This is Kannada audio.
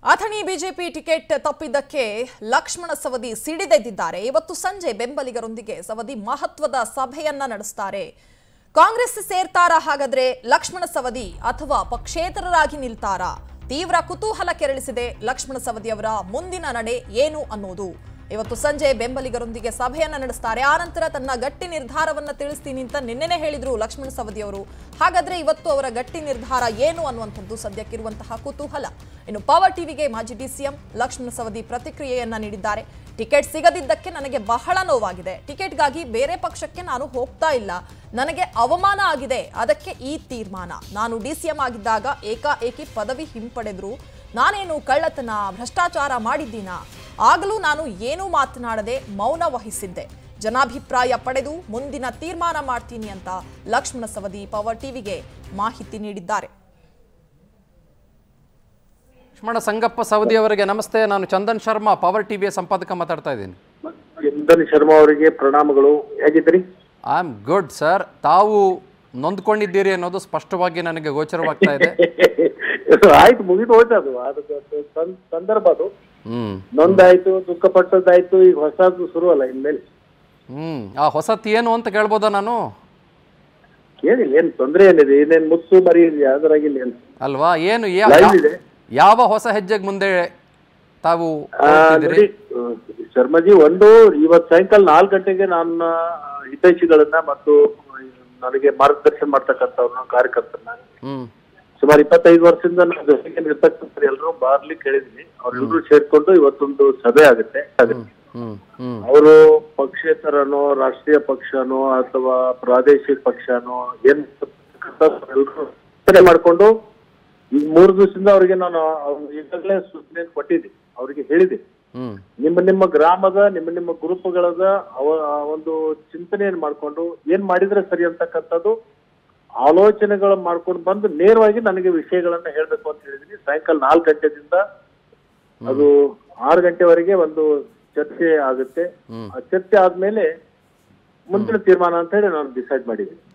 ಅಥಣಿ ಬಿಜೆಪಿ ಟಿಕೆಟ್ ತಪ್ಪಿದ್ದಕ್ಕೆ ಲಕ್ಷ್ಮಣ ಸವದಿ ಸಿಡಿದೆದ್ದಿದ್ದಾರೆ ಇವತ್ತು ಸಂಜೆ ಬೆಂಬಲಿಗರೊಂದಿಗೆ ಸವದಿ ಮಹತ್ವದ ಸಭೆಯನ್ನ ನಡೆಸ್ತಾರೆ ಕಾಂಗ್ರೆಸ್ ಸೇರ್ತಾರಾ ಹಾಗಾದ್ರೆ ಲಕ್ಷ್ಮಣ ಸವದಿ ಅಥವಾ ಪಕ್ಷೇತರರಾಗಿ ನಿಲ್ತಾರಾ ತೀವ್ರ ಕುತೂಹಲ ಕೆರಳಿಸಿದೆ ಲಕ್ಷ್ಮಣ ಸವದಿ ಅವರ ಮುಂದಿನ ನಡೆ ಏನು ಅನ್ನೋದು ಇವತ್ತು ಸಂಜೆ ಬೆಂಬಲಿಗರೊಂದಿಗೆ ಸಭೆಯನ್ನ ನಡೆಸ್ತಾರೆ ಆನಂತರ ತನ್ನ ಗಟ್ಟಿ ನಿರ್ಧಾರವನ್ನ ತಿಳಿಸ್ತೀನಿ ಅಂತ ನಿನ್ನೆನೆ ಹೇಳಿದ್ರು ಲಕ್ಷ್ಮಣ ಸವದಿ ಅವರು ಹಾಗಾದ್ರೆ ಇವತ್ತು ಅವರ ಗಟ್ಟಿ ನಿರ್ಧಾರ ಏನು ಅನ್ನುವಂಥದ್ದು ಸದ್ಯಕ್ಕಿರುವಂತಹ ಕುತೂಹಲ ಇನ್ನು ಪವರ್ ಟಿವಿಗೆ ಮಾಜಿ ಡಿಸಿಎಂ ಲಕ್ಷ್ಮಣ ಸವದಿ ಪ್ರತಿಕ್ರಿಯೆಯನ್ನ ನೀಡಿದ್ದಾರೆ ಟಿಕೆಟ್ ಸಿಗದಿದ್ದಕ್ಕೆ ನನಗೆ ಬಹಳ ನೋವಾಗಿದೆ ಟಿಕೆಟ್ಗಾಗಿ ಬೇರೆ ಪಕ್ಷಕ್ಕೆ ನಾನು ಹೋಗ್ತಾ ಇಲ್ಲ ನನಗೆ ಅವಮಾನ ಆಗಿದೆ ಅದಕ್ಕೆ ಈ ತೀರ್ಮಾನ ನಾನು ಡಿಸಿಎಂ ಆಗಿದ್ದಾಗ ಏಕಾಏಕಿ ಪದವಿ ಹಿಂಪಡೆದ್ರು ನಾನೇನು ಕಳ್ಳತನ ಭ್ರಷ್ಟಾಚಾರ ಮಾಡಿದ್ದೀನಾ ಆಗಲೂ ನಾನು ಏನೂ ಮಾತನಾಡದೆ ಮೌನ ವಹಿಸಿದ್ದೆ ಜನಾಭಿಪ್ರಾಯ ಪಡೆದು ಮುಂದಿನ ತೀರ್ಮಾನ ಮಾಡ್ತೀನಿ ಅಂತ ಲಕ್ಷ್ಮಣ ಸವದಿ ಪವರ್ ಟಿವಿಗೆ ಮಾಹಿತಿ ನೀಡಿದ್ದಾರೆ ಲಕ್ಷ್ಮಣ ಸಂಗಪ್ಪ ಸವದಿ ಅವರಿಗೆ ನಮಸ್ತೆ ನಾನು ಚಂದನ್ ಶರ್ಮಾ ಪವರ್ ಟಿವಿಯ ಸಂಪಾದಕ ಮಾತಾಡ್ತಾ ಇದ್ದೀನಿ ಚಂದನ್ ಶರ್ಮಾ ಅವರಿಗೆ ಪ್ರಣಾಮಗಳು ಹೇಗಿದ್ದೀರಿ ಐ ಆಮ್ ಗುಡ್ ಸರ್ ತಾವು ನೊಂದ್ಕೊಂಡಿದ್ದೀರಿ ಅನ್ನೋದು ಸ್ಪಷ್ಟವಾಗಿ ನನಗೆ ಗೋಚರವಾಗ್ತಾ ಇದೆ ಆಯ್ತು ಮುಗಿದು ಹೋಯ್ತು ಅದು ಅದು ಸಂ- ಸಂದರ್ಭ ಅದು ಹ್ಮ್ ನೊಂದಾಯ್ತು ದುಃಖ ಪಟ್ಟದ್ದಾಯ್ತು ಈಗ ಹೊಸದು ಶುರು ಅಲ್ಲ ಇನ್ಮೇಲೆ ಹ್ಮ್ ಆ ಹೊಸತ್ ಏನು ಅಂತ ಕೇಳ್ಬೋದಾ ನಾನು ಏನಿಲ್ಲ ಏನ್ ತೊಂದ್ರೆ ಏನಿದೆ ಏನೇನ್ ಮುತ್ತು ಮರಿ ಯಾವ್ದ್ರಾಗಿಲ್ಲ ಏನು ಅಲ್ವಾ ಏನು ಯಾ- Live ಯಾ- ಇದೆ. ಯಾವ ಹೊಸ ಹೆಜ್ಜೆಗೆ ಮುಂದೆ ತಾವು ಆ, ಹೋಗ್ತಿದ್ದೀರಿ? ನೋಡಿ ಆ, ಶರ್ಮಾಜಿ ಒಂದು ಇವತ್ ಸಾಯಂಕಾಲ ನಾಲ್ಕು ಗಂಟೆಗೆ ನನ್ನ ಹಿತೈಷಿಗಳನ್ನ ಮತ್ತು ನನಗೆ ಮಾರ್ಗದರ್ಶನ ಮಾಡ್ತಕ್ಕಂಥವ್ರನ್ನ ಕಾರ್ಯಕರ್ತರನ್ನ ಹ್ಮ್ ಸುಮಾರು ಇಪ್ಪತ್ತೈದು ವರ್ಷದಿಂದ ನಾನು ಜೊತೆಗೆ ಇರ್ತಕ್ಕಂಥ ಎಲ್ಲರೂ ಬಾರ್ಲಿ ಕೇಳಿದೀನಿ ಅವ್ರೆಲ್ಲರೂ ಸೇರ್ಕೊಂಡು ಇವತ್ತೊಂದು ಸಭೆ ಆಗುತ್ತೆ ಆಗುತ್ತೆ. ಹ್ಮ್ ಹ್ಮ್ ಅವರು ಪಕ್ಷೇತರನೋ ರಾಷ್ಟ್ರೀಯ ಪಕ್ಷನೋ ಅಥವಾ ಪ್ರಾದೇಶಿಕ ಪಕ್ಷನೋ ಏನ್ ಎಲ್ಲರೂ ಚಿಂತನೆ ಮಾಡ್ಕೊಂಡು ಈಗ ಮೂರು ದಿವಸದಿಂದ ಅವ್ರಿಗೆ ನಾನು ಅವ್ರು ಈಗಾಗಲೇ ಸೂಚನೆ ಕೊಟ್ಟಿದ್ದೆ ಅವ್ರಿಗೆ ಹೇಳಿದೆ ಹ್ಮ್ ನಿಮ್ಮ ನಿಮ್ಮ ಗ್ರಾಮದ ನಿಮ್ಮ ನಿಮ್ಮ ಗ್ರೂಪ್ಗಳದ ಅವ ಆ ಒಂದು ಚಿಂತನೆಯನ್ನು ಮಾಡ್ಕೊಂಡು ಏನ್ ಮಾಡಿದ್ರೆ ಸರಿ ಅಂತಕ್ಕಂಥದ್ದು ಆಲೋಚನೆಗಳು ಮಾಡ್ಕೊಂಡು ಬಂದು ನೇರವಾಗಿ ನನಗೆ ವಿಷಯಗಳನ್ನ ಹೇಳ್ಬೇಕು ಅಂತ ಹೇಳಿದೀನಿ ಸಾಯಂಕಾಲ ನಾಲ್ಕು ಗಂಟೆದಿಂದ ಅದು ಆರು ಗಂಟೆವರೆಗೆ ಒಂದು ಚರ್ಚೆ ಆಗುತ್ತೆ ಆ ಚರ್ಚೆ ಆದ್ಮೇಲೆ ಮುಂದಿನ ತೀರ್ಮಾನ ಅಂತ ಹೇಳಿ ನಾನು ಡಿಸೈಡ್ ಮಾಡಿದ್ದೀನಿ